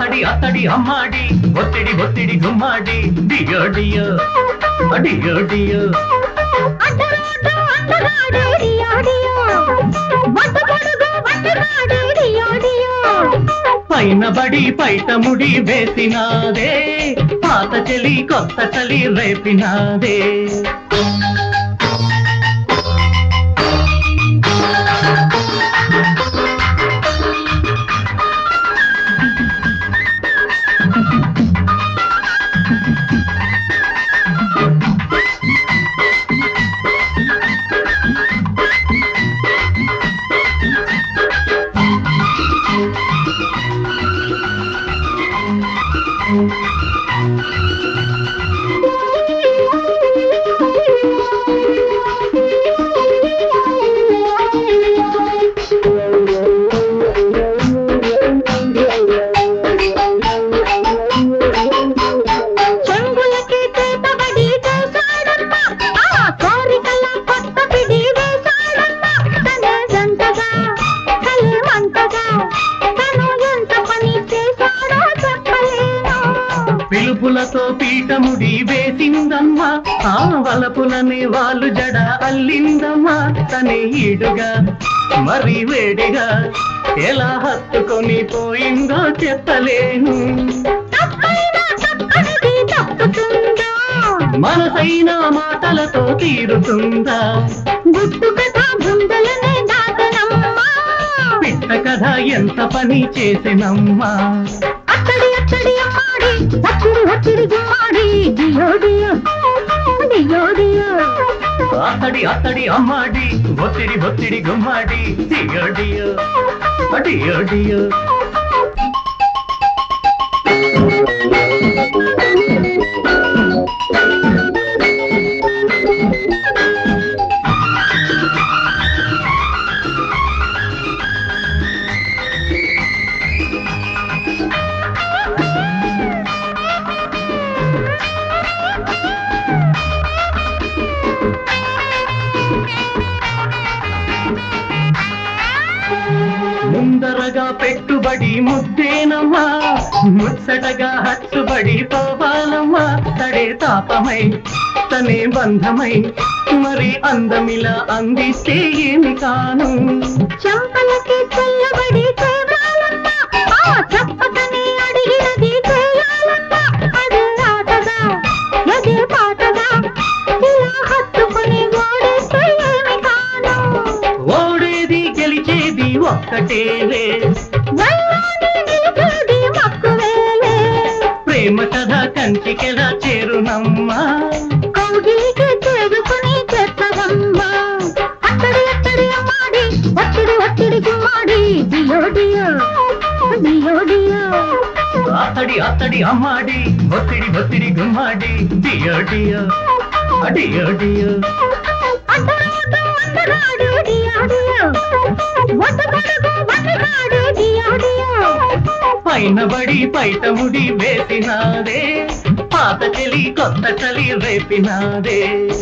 అతడి అతడి అమ్మాడి ఒత్తిడి ఒత్తిడి గుమ్మాడి డియో డియో డియో డియో అడ్డరోడ్డు అందగాడు డియో డియో. బొట్టు పొడుగు బట్టగాడు డియో డియో. పైన బడి పైట ముడి వేసినాదే పాత చెలి కొత్త చలి రేపినాదే చెంగులకి చేతబడి చేశాడమ్మా. ఆ కోరికల కొత్త పిడి వేశాడమ్మా. తనే జంటగా, కలే మంటగా, తను ఎంత పని చేశాడో చెప్పలేను. పిలుపులతో పీఠముడి వేసిందమ్మా ఆ వలపులని వాళ్ళు జడ అల్లిందమ్మా తనే ఈడుగా మరి వేడిగా ఎలా హత్తుకొని పోయిందో చెప్పలేను తప్పైనా తప్పనిది తప్పుతుందా? మనసైన మాటలతో తీరుతుందా గుట్టు కథ గుండెలనే దాటనమ్మా. పిట్ట కథ ఎంత పని చేసినమ్మా అక్కడి అక్కడి అమ్మాడి అక్కడి అక్కడి గుమ్మాడి డియో డియో డియో డియో అతడి అతడి అమ్మాడి ఒత్తిడి ఒత్తిడి గుమ్మాడి డియో డియో డియో డియో ముందరగా పెట్టుబడి ముద్దేనమ్మా ముచ్చటగా హచ్చుబడి పోవాలమ్మా తడే తాపమై తనే బంధమై మరి అందమిలా అందిస్తే ఏమి కాను చెంపలకి చల్లబడి చేరాలమ్మా ఆ చెప్పకని అడిగినది చేయాలమ్మా అదే ఆటగా అదే పాటగా ఇలా హత్తుకుని ఓడేస్తే ఏమి కాను ఓడేది గెలిచేది ఒక్కటేలే నల్లాని నిలిపేది మక్కువేలే ప్రేమ కథ కంచికెలా చేరునమ్మా కౌగిలికి చేరుకుని చేస్తావమ్మా అక్కడి అక్కడి అమ్మాడి ఒత్తిడి ఒత్తిడి గుమ్మాడి డియో డియో డియో డియో అతడి అతడి అమ్మాడి ఒత్తిడి ఒత్తిడి గుమ్మాడి డియో డియో డియో డియో అడ్డరోడ్డు అందగాడు డియో డియో ఒట్టు పొడుగు వట్టగాడు డియో డియో పైన బడి పైట ముడి వేసినాదే పాత చెలి కొత్త చలి రేపినాదే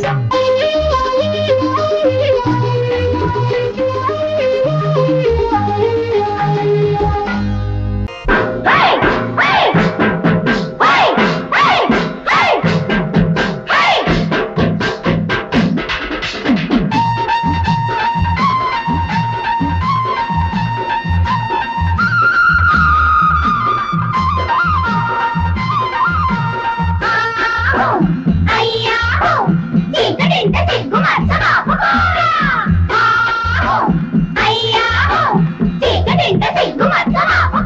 అయ్యా చీకటింట సిగ్గు మచ్చ అయ్యా చీకటింట సిగ్గు మచ్చ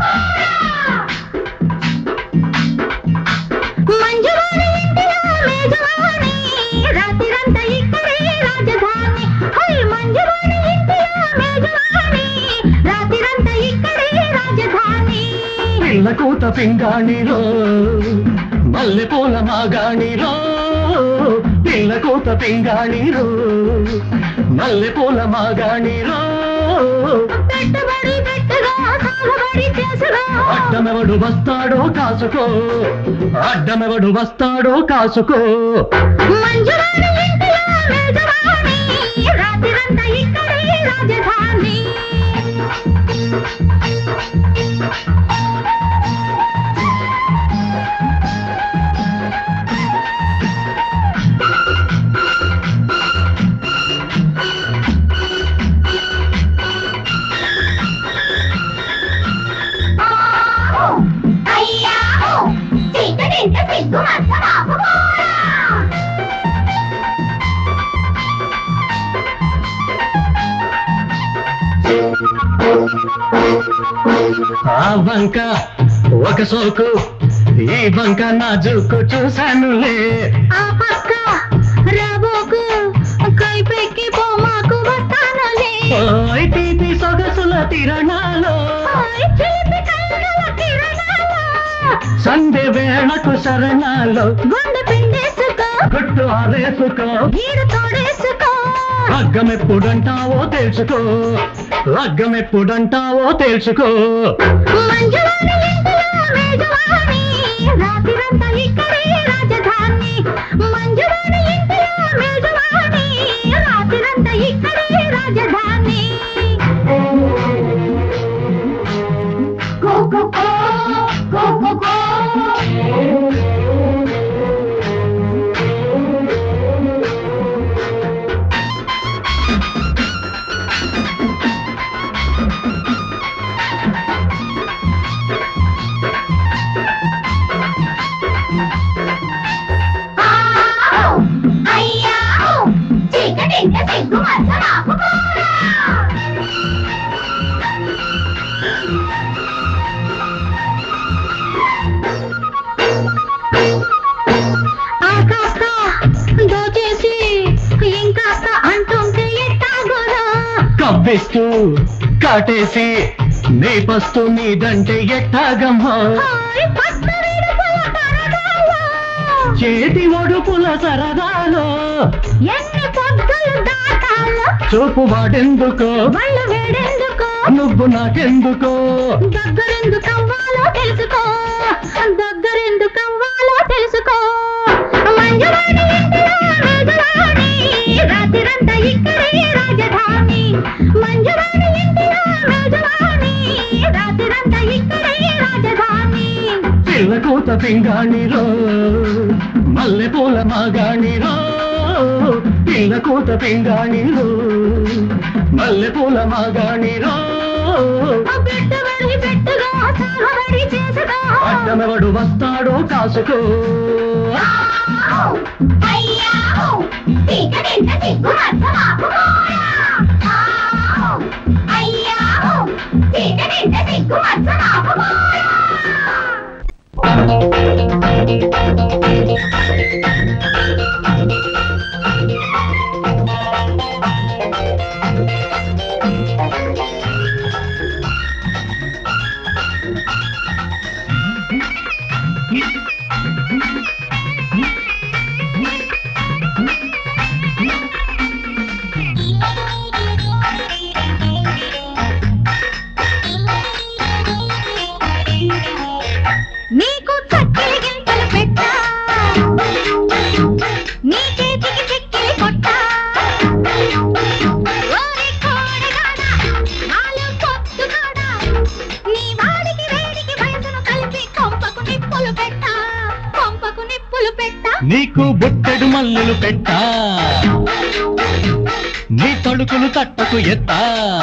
మంజువాణి ఇంటిలో మేజవాణి రాత్రిరంతా ఇక్కడే రాజధాని హై మంజువాణి ఇంటిలో మేజవాణి రాత్రిరంతా ఇక్కడే రాజధాని పిల్ల కూత పింగాణిలో మల్లె పూల మాగాణిలో పిల్ల కూత పింగాణిలో మల్లె పూల మాగాణిలో పెట్టుబడి పెట్టుగా సాగుబడి చేసుగా అడ్డమెవడు వస్తాడో కాసుకో అడ్డమెవడు వస్తాడో కాసుకో మంజువాణి ఇంటిలో మేజవాణి రాత్రిరంతా ఇక్కడే రాజధాని చిక్కటింక సిగ్గు మచ్చ ఆ వంక ఒక సోకు ఈ వంక నా జుక్కు చూశానులే ఆ పక్క రాబోకు కైపెక్కి పోమాకు వస్తానులే ఓయ్ తీపి సొగసుల తిరణాలో ఓయ్ చిలిపి కళ్ళల కిరణాలు సంధ్య వేళకు శరణాలో గుండె పిండేసుకో గుట్టు ఆరేసుకో గీడు తోడేసుకో లగ్గమెప్పుడంటావో తెలుసుకో లగ్గమెప్పుడంటావో తెలుసుకో మంజువాణి ఇంటిలో మేజవాణి రాత్రిరంతా ఇక్కడే రాజధాని మంజువాణి ఇంటిలో మేజవాణి రాత్రిరంతా ఇక్కడే రాజధాని కో కో కో కో కో కో అయ్యా చీకటింక సిగ్గు మచ్చ నాకు ఆ కాస్త దోచేసి ఇంకాస్త అంటుంటే ఎట్టాగోరా కవ్విస్తూ కాటేసి నీ పస్తు నీదంటే ఎట్టాగమ్మా హాయ్ పట్ట విడుపుల పరదాలో చేతి ఒడుపుల సరదాలో ఎన్ని పొద్దులు దాటాలో చూపు వాడెందుకో మళ్ళీ వేడెందుకో నువ్వు నాకెందుకో దగ్గరెందుకు అవ్వాలో తెలుసుకో దగ్గరెందుకు అవ్వాలో తెలుసుకో మంజువాణి ఇంటిలో మేజవాణి రాత్రిరంతా ఇక్కడే రాజధాని మంజువాణి ఇంటిలో మేజవాణి రాత్రిరంతా ఇక్కడే రాజధాని పిల్ల కూత పింగాణిలో మల్లె పూల మాగాణిలో పిల్ల కూత పింగాణిలో మల్లె పూల మాగాణిలో పెట్టుబడి పెట్టుగా సాగుబడి చేసుగా అడ్డమెవడు వస్తాడో కాసుకో అయ్యా చీకటింత సిగ్గు మచ్చ మాకుమోరా అయ్యా చీకటింత సిగ్గు మచ్చ మాకుమోరా నీకు చక్కెర గింతలు పెట్టా నీ చేతికి చెక్కిలి కొట్టా ఓరి కోడిగాడా, నాలో పొత్తుగాడా, నీ వాడికి వేడికి వయసును కలిపి కొంపకు నిప్పులు పెట్టా కొంపకు నిప్పులు పెట్టా నీకు బుట్టెడు మల్లెలు పెట్టా నీ తడుకులు తట్టకు ఎత్తా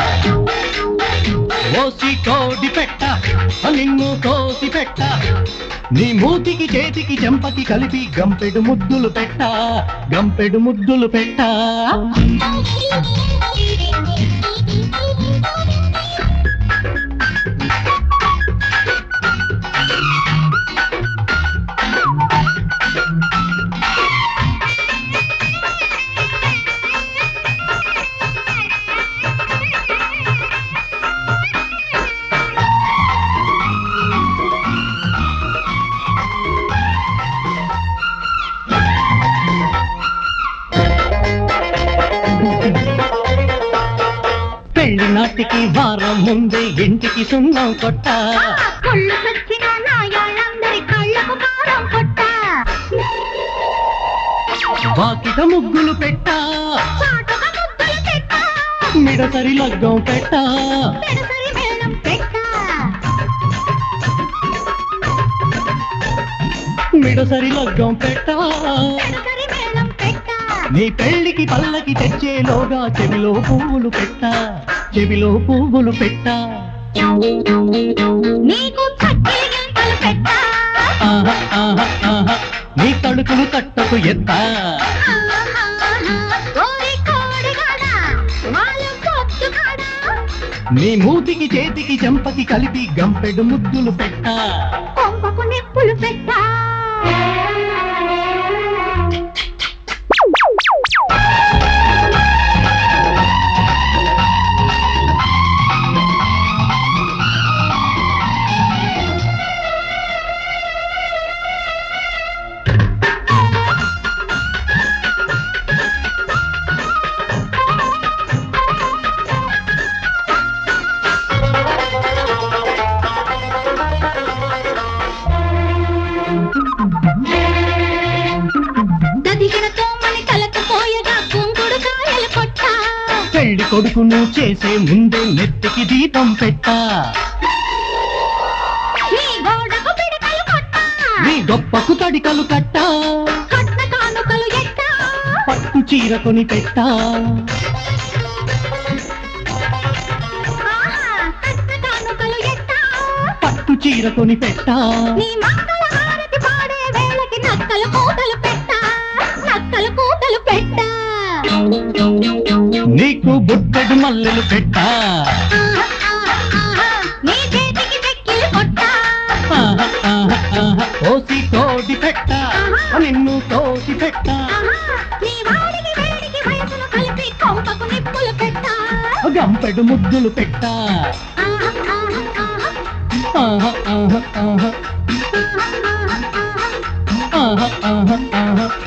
ఓసి కోడి పెట్ట నిన్ను తోసి పెట్ట నీ మూతికి చేతికి చెంపకి కలిపి గంపెడు ముద్దులు పెట్ట గంపెడు ముద్దులు పెట్ట పెళ్లి నాటికి వారం ముందే ఇంటికి సున్నం కొట్ట కళ్ళు చచ్చిన నాయాళ్ళందరి కళ్ళకు కారం కొట్టా వాకిట ముగ్గులు పెట్ట చాటుగా ముద్దులు పెట్టా మిడసరి లగ్గం పెట్ట పెడసరి మేళం పెట్టా మిడసరి లగ్గం పెట్ట పెడసరి మేళం పెట్టా నీ పెళ్లికి పల్లకి తెచ్చేలోగా చెవిలో పువ్వులు పెట్ట చెవిలో పువ్వులు పెట్ట నీకు చక్కెర గింతలు పెట్టా ఆహా ఆహా ఆహా. నీ తడుకులు తట్టకు ఎత్తా ఓరి కోడిగాడా వాళ్ళు పొద్దుగాడా నీ మూతికి చేతికి చెంపకి కలిపి గంపెడు ముద్దులు పెట్టా కొంపకు నిప్పులు పెట్టా దదిగినతో మన కలకు పోయగా కుంకుడు కాయలు కొట్టా పెళ్లి కొడుకును చేసే ముందే నెత్తికి దీపం పెట్టా నీ గోడకు పిడకలు కొట్టా నీ గొప్పకు తడికలు కట్టా కట్న కానుకలు ఎట్టా పట్టు చీర కొని పెట్టా ఆహా, కట్న కానుకలు ఎట్టా పట్టు చీర కొని పెట్టా నీ మంగళ హారతి పాడే వేళకి నక్కలు కూతలు పెట్టా నక్కలు కూతలు పెట్టా నీకు బుట్టెడు మల్లెలు పెట్టా ఆహా, ఆహా, ఆహా, నీ చేతికి చెక్కిలు కొట్టా ఆహా, ఆహా, ఆహా. కోసి తోటి పెట్టా నిన్ను తోసి పెట్టా ఆహా, నీ వాడికి వేడికి వయసును కలిపి కొంపకు నిప్పులు పెట్టా గంపెడు ముద్దులు పెట్టా ఆహా, ఆహా, ఆహా, ఆహా, ఆహా, ఆహా. ఆహా, ఆహా, ఆహా. ఆహా, ఆహా, ఆహా.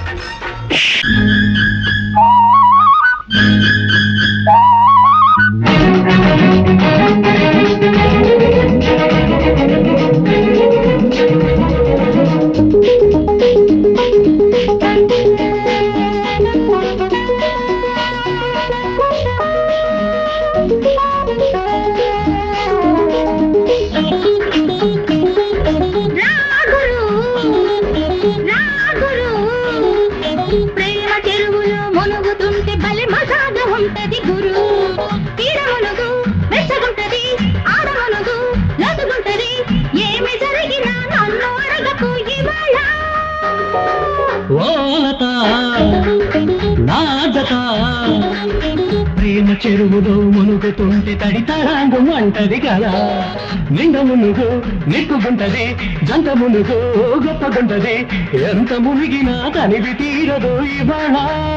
రాగురు, రాగురు, ప్రేమ చెరువులో మునుగుతుంటే బలి మజాగా ఉంటది గురు తీర మునుగు మెచ్చగుంటది ఆడ మునుగు లొసుగుంటది ఏమి జరిగినా నన్ను అడగకు ఇవాళ ఓలత నాదత ప్రేమ చెరువులో మునుగుతుంటే తడితరాంగు అంటది కదా నిండ మునుగు నిక్కుగుంటది జంట మునుగు గొప్పగుంటది ఎంత మునిగినా తనివి తీరదు ఇవాళ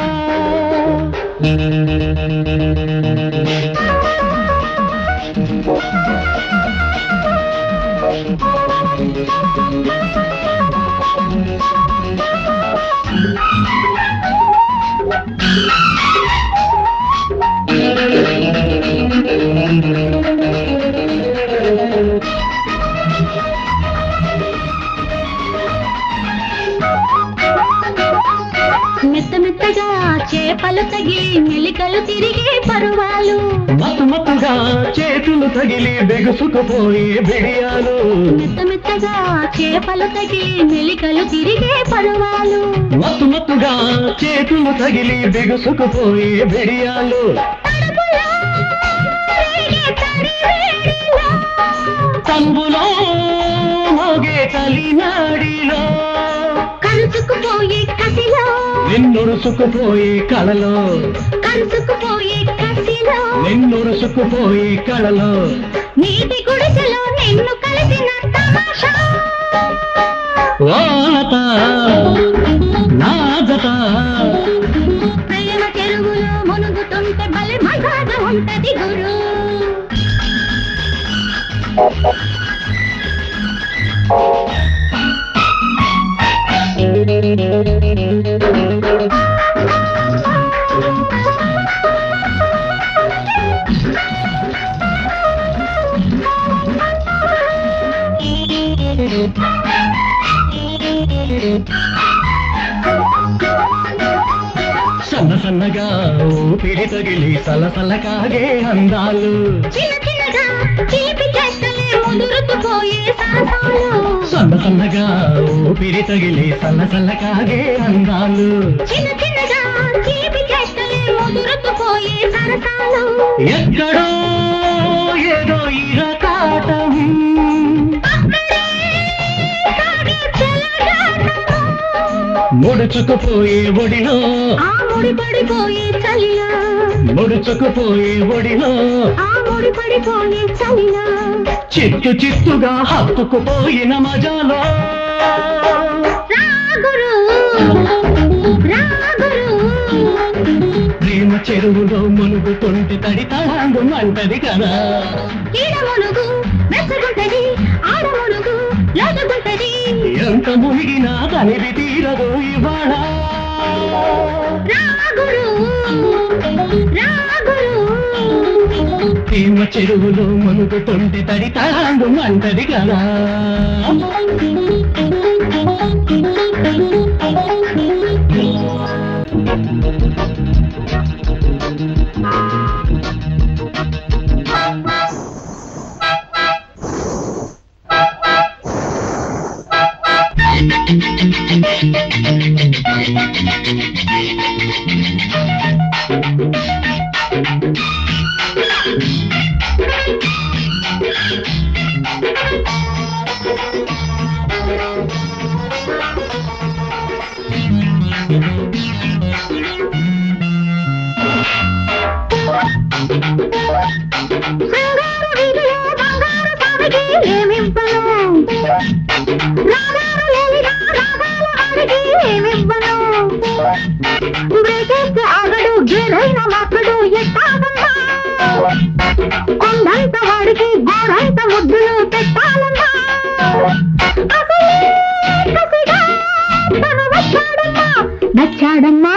మెత్త మెత్తగా చేపలు తగిలి మెలికలు తిరిగే పరువాలు మత్తు మత్తుగా చేతులు తగిలి బెగుసుకుపోయి బిడియాలు మెత్త మెత్తగా చేపలు తగిలి మెలికలు తిరిగే పరువాలు మత్తు మత్తుగా చేతులు తగిలి బిగుసుకుపోయి బిడియాలు తడుపులో రేగే తడివేడిలో తంబులో మోగే కలినాడిలో కరుచుకుపోయే కసిలో నిన్నురుసుకుపోయి కళలో కరుచుకుపోయే కసిలో నిన్నురుసుకుపోయి కళలో నీటి గుడిసెలో నిన్ను కలిసిన తమాషా ఓలత నాజత ప్రేమ చెరువులో మునుగుతుంటే బలి మజాగా ఉంటది గురు సన్న సన్నగా ఊపిరి తగిలి సలసల కాగే అందాలు చిన్న చిన్నగా తీపి చేస్తలే ముదురుకుపోయే సరసాలు సన్న సన్నగా ఊపిరి తగిలి సలసల కాగే అందాలు చిన్న చిన్నగా తీపి చేస్తలే ముదురుకుపోయే సరసాలు ఎక్కడో ఏదో ఇరకాటం అక్కడే సాగే చెలగాటము. ముడుచుకుపోయే ఒడిలో ఆ ముడి పడిపోయే చలిలో ముడుచుకుపోయే ఒడిలో ఆ ముడి పడిపోయే చలిలో చిత్తు చిత్తుగా హత్తుకుపోయిన మజాలో రాగురు రాగురు ప్రేమ చెరువులో మునుగుతుంటే తడి తడాంగు అంటది కదా ఈడ మునుగు మెచ్చగుంటది ఆడ మునుగు లోతుగుంటది ఎంత మునిగినా తనివి తీరదు ఇవాళ రాగురు రాగురు ప్రేమ చెరువులో మునుగుతుంటే తడి తడాంగు అంటది కదా బంగారు వీధిలో బంగారు స్వామికి ఏమివ్వను రాగాలు లేనిదా రాగాల వాడికి ఏమివ్వను బ్రేకేస్తే ఆగడు గేరైన మాకడు ఎట్టాగమ్మా కొండంత వాడికి గోడంత ముద్దులు పెట్టాలమ్మా అసలే కసిగా తను వచ్చాడమ్మా నచ్చాడమ్మా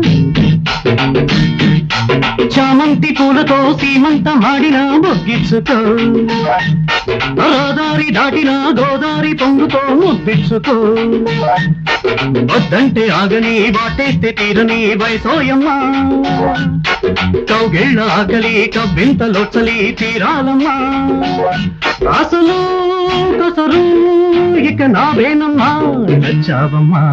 చామంతి పూలతో సీమంత మాడిన బొగ్గిచ్చుకో గోదారి దాటిన గోదారి పొంగుతో ముద్దిచ్చుకో వద్దంటే ఆగని వాటేస్తే తీరని వయసోయమ్మా కౌగిళ్ళ ఆకలి కవ్వింతలొచ్చలి తీరాలమ్మా అసలు కసరు ఇక నావేనమ్మా నచ్చావమ్మా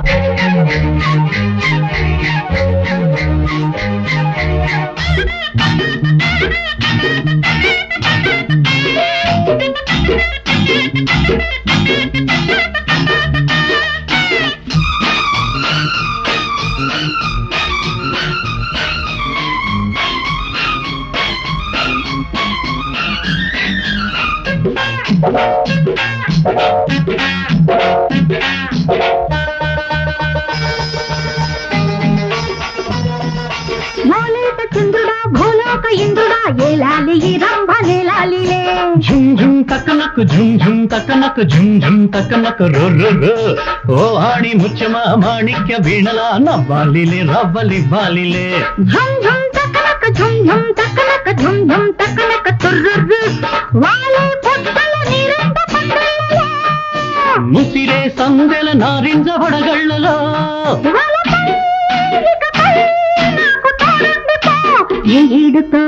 మౌలేత చంద్రుడా భూలోక ఇంద్రుడా ఏలాలి ఈ రంభ నేలాలిలే ఝుం ఝుం తక్కనకు ఝుం ఝుం తక్కనకు ఝుం ఝుం తక్కనకు రో రో రో ఓ ఆడి ముచ్చమ మాణిక్య వీణల నవ్వాలిలే రవ్వలివ్వాలిలే ఝం ఝం తక్కనక ఝం ఝం తక్కనక ఝం ఝం తక్కనక తుర్రుర్రు వాలే పొట్టల నీరంత పంటలలో ముసిరే సందెల నారింజ వడగళ్ళలో వలపై ఇకపై నాకు తోడుండిపో ఈ ఈడుతో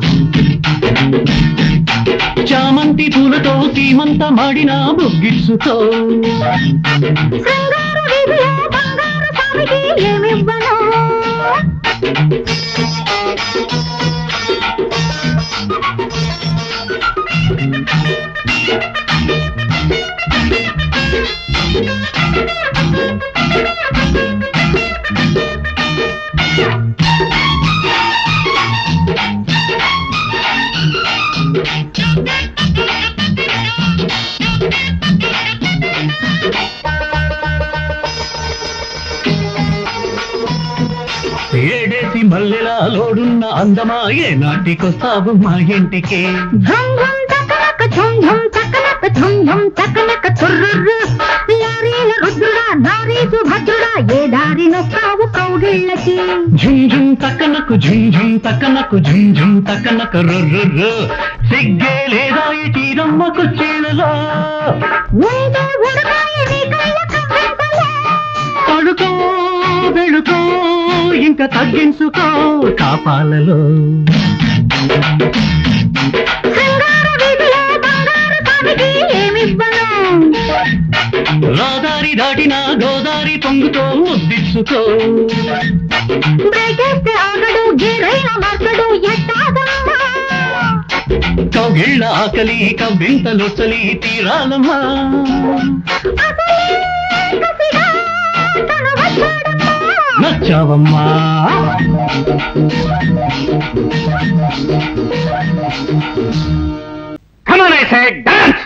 చామంతి పూలతో సీమంత మాడిన బుగ్గిచ్చుతో శృంగార వీధిలో బంగారు స్వామికి ఏమివ్వను ఏడేసి మల్లెల లోడున్న అందమా ఏ నాటికొస్తావు మా ఇంటికి ఝం ఝం తకనక ఝం ఝం తకనక ఝం ఝం తకనక తుర్రుర్రు లారీల రుద్రుడా నారీసు భద్రుడా ఏ దారి నొక్కావు కౌగిళ్ళకి ఝుం ఝుం తక్కనకు ఝుం ఝుం తక్కనకు ఝుం ఝుం తక్కనకు రొర్రొర్రు సిగ్గే లేదా ఈ తీరమ్మకు చీలలో ఉండే ఉడకాయ నీ కళ్ళ కవ్వింతలే తడుకో వెళుకో ఇంకా తగ్గించుకో కాపాలలో శృంగార వీధిలో బంగారు స్వామికి ఏమివ్వను రాదారి దాటిన గోదారి పొంగుతో ముద్దిచ్చుకో బ్రేకేస్తే ఆగడు గేరైన మర్సడు ఎట్టాగమ్మా కౌగిళ్ళ ఆకలి కవ్వింతలొచ్చలి తీరాలమ్మా అసలే కసిగా తను వచ్చావమ్మా Come on, I said, dance!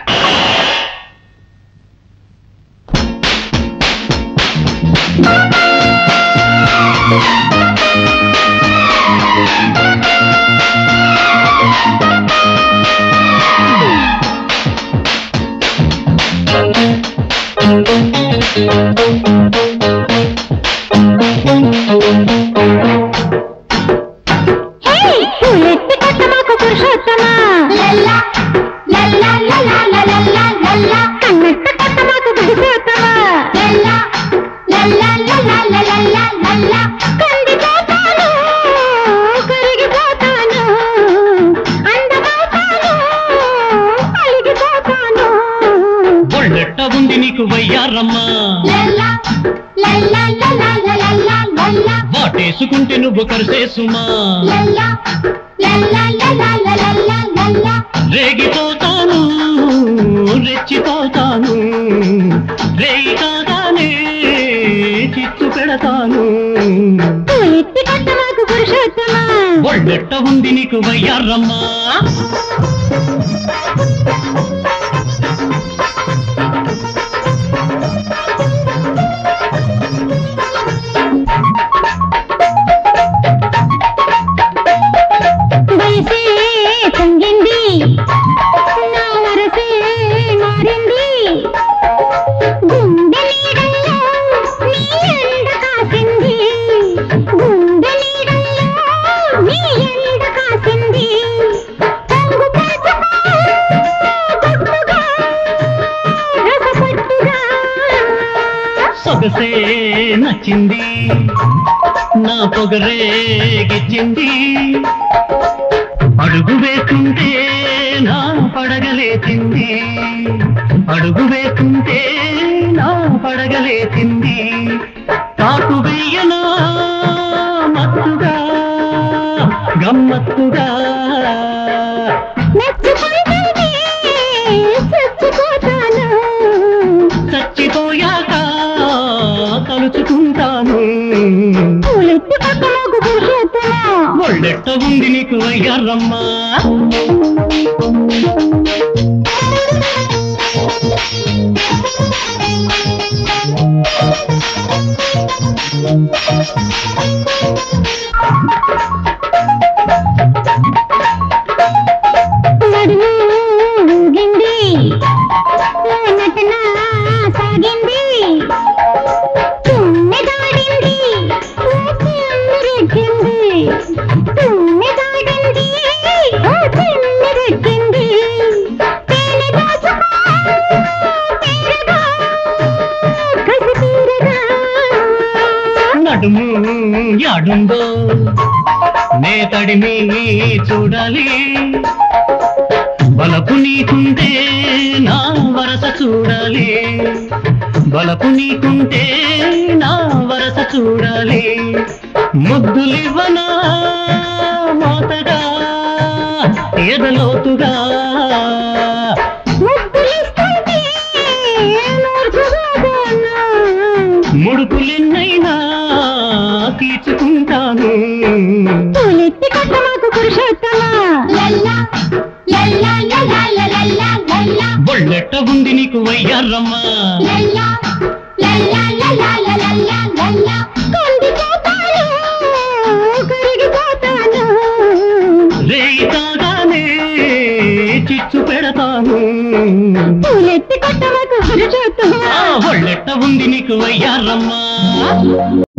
హే పూలెత్తి కట్టమాకు పురుషోత్తమా లల్లా లల్లా లల్లా లల్లా లల్లా కన్నెత్తి కట్టమాకు పురుషోత్తమా లల్లా లల్లా లల్లా లల్లా లల్లా కందిపోతాను కరిగిపోతాను అందమవుతాను అలిగిపోతాను ఒళ్ళెట్ట ఉంది నీకు వయ్యారమ్మా లల్లా లల్లా లల్లా లల్లా లల్లా వాటేసుకుంటే నువ్వు కరిసేసుమా లల్లా లల్లా లల్లా లల్లా లల్లా రేగిపోతాను రెచ్చిపోతాను రేయి కాగానే చిచ్చు పెడతాను ఎత్తి కట్టమాకు పురుషోత్తమా ఒళ్ళెట్ట ఉంది నీకు వయ్యారమ్మా వయసే పొంగింది నా వరసే మారింది గుండె నీడల్లో నీ ఎండ కాసింది గుండె నీడల్లో నీ ఎండ కాసింది పొంగు పరుచుకో గుట్టుగా రసపట్టుగా సొగసే నచ్చింది నా పొగరే గిచ్చింది అడుగు వేస్తుంటే నా పడగలేచింది అడుగు వేస్తుంటే నా పడగలేచింది కాకు వెయ్యనా మత్తుగా గమ్మత్తుగా నచ్చుకుంటుంది చచ్చిపోతాను చచ్చిపోయాక తలుచుకుంటాను పూలెత్తి పక్కనకు పురుషోత్తమా ఒళ్ళెట్ట ఉంది నీకు అయ్యారమ్మా నడుము ఊగింది ఓ నటన సాగింది తుమ్మెదాడింది ఓ చిమ్మిరెక్కింది తుమ్మెదాడింది ఓ చిమ్మిరెక్కింది తేనె దోచుకో తీరగా కసి తీరగా నడుము యాడుందో నే తడిమి చూడాలి బలపు నీకుంటే నా వరస చూడాలి బలపు నీకుంటే నా వరస చూడాలి ముద్దులివ్వనా మోతగా ఎదలోతుగా ముద్దులిస్తుంటే మూర్ఖుగానా ముడుపులెన్నైనా తీర్చుకుంటాను పూలెత్తి కట్టమాకు పురుషోత్తమా లల్లా లల్లా లల్లా లల్లా లల్లా బొళ్ళెట్ట ఉంది నీకు వయ్యారమ్మా లల్లా లల్లా లల్లా లల్లా లల్లా కందిపోతాను కరిగిపోతాను రేయి కాగానే చిచ్చు పెడతాను పూలెత్తి కట్టమాకు పురుషోత్తమా ఆ ఒళ్ళెట్ట ఉంది నీకు వయ్యారమ్మా